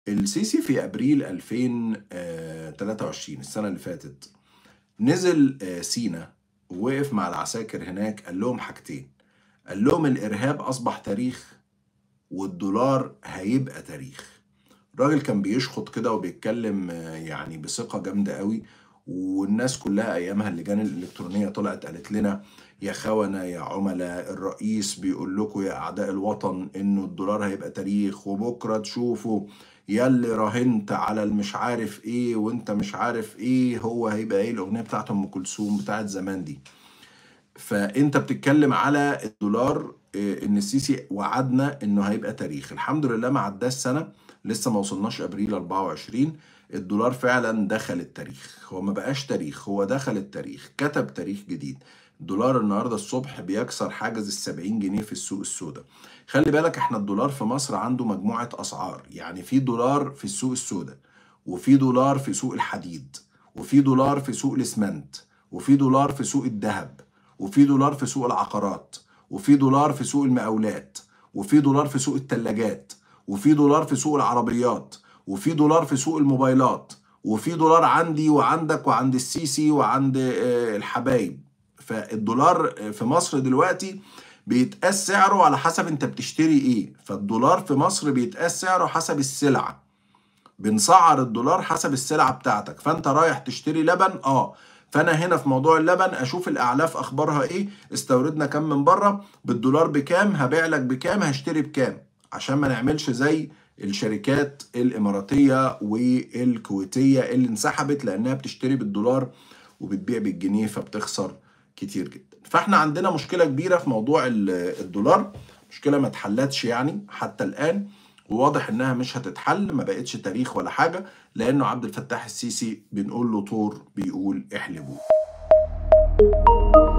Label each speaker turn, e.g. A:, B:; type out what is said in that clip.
A: السيسي في ابريل 2023 السنه اللي فاتت نزل آه، سينا ووقف مع العساكر هناك قال لهم حاجتين قال لهم الارهاب اصبح تاريخ والدولار هيبقى تاريخ الراجل كان بيشخط كده وبيتكلم آه، يعني بثقه جامده قوي والناس كلها ايامها اللجان الالكترونيه طلعت قالت لنا يا خونه يا عملاء الرئيس بيقول لكم يا اعداء الوطن انه الدولار هيبقى تاريخ وبكره تشوفوا يا اللي راهنت على المش عارف ايه وانت مش عارف ايه هو هيبقى ايه الاغنيه بتاعت ام كلثوم بتاعت زمان دي فانت بتتكلم على الدولار إيه، ان السيسي وعدنا انه هيبقى تاريخ الحمد لله ما عداش سنه لسه ما وصلناش ابريل 24 الدولار فعلا دخل التاريخ هو ما بقاش تاريخ هو دخل التاريخ كتب تاريخ جديد الدولار النهارده الصبح بيكسر حاجز ال 70 جنيه في السوق السوداء خلي بالك احنا الدولار في مصر عنده مجموعه اسعار يعني في دولار في السوق السوداء وفي دولار في سوق الحديد وفي دولار في سوق الاسمنت وفي دولار في سوق الذهب وفي دولار في سوق العقارات وفي دولار في سوق المقاولات وفي دولار في سوق الثلاجات وفي دولار في سوق العربيات وفي دولار في سوق الموبايلات وفي دولار عندي وعندك وعند السيسي وعند آه، الحبايب فالدولار في مصر دلوقتي بيتقاس سعره على حسب انت بتشتري ايه فالدولار في مصر بيتقاس سعره حسب السلعة بنسعر الدولار حسب السلعة بتاعتك فانت رايح تشتري لبن اه فانا هنا في موضوع اللبن اشوف الاعلاف اخبارها ايه استوردنا كام من بره بالدولار بكام هبيع لك بكام هشتري بكام عشان ما نعملش زي الشركات الاماراتيه والكويتيه اللي انسحبت لانها بتشتري بالدولار وبتبيع بالجنيه فبتخسر كتير جدا فاحنا عندنا مشكله كبيره في موضوع الدولار مشكله ما اتحلتش يعني حتى الان وواضح انها مش هتتحل ما بقتش تاريخ ولا حاجه لانه عبد الفتاح السيسي بنقول له طور بيقول احلبوه